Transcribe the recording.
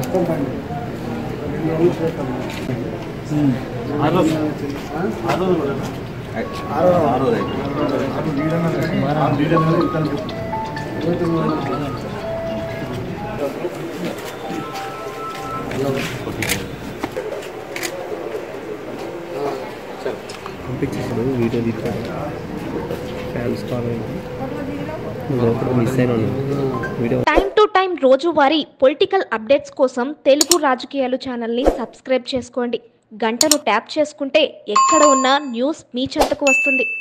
పంపించేసాడు video తీస్తాడు fans call అయింది నువ్వు లోపల మిస్ అయినా వీడియో టైం టు టైం రోజువారీ పొలిటికల్ అప్డేట్స్ కోసం తెలుగు రాజకీయాలు ఛానల్ని సబ్స్క్రైబ్ చేసుకోండి గంటను ట్యాప్ చేసుకుంటే ఎక్కడ ఉన్నా న్యూస్ మీ చెంతకు వస్తుంది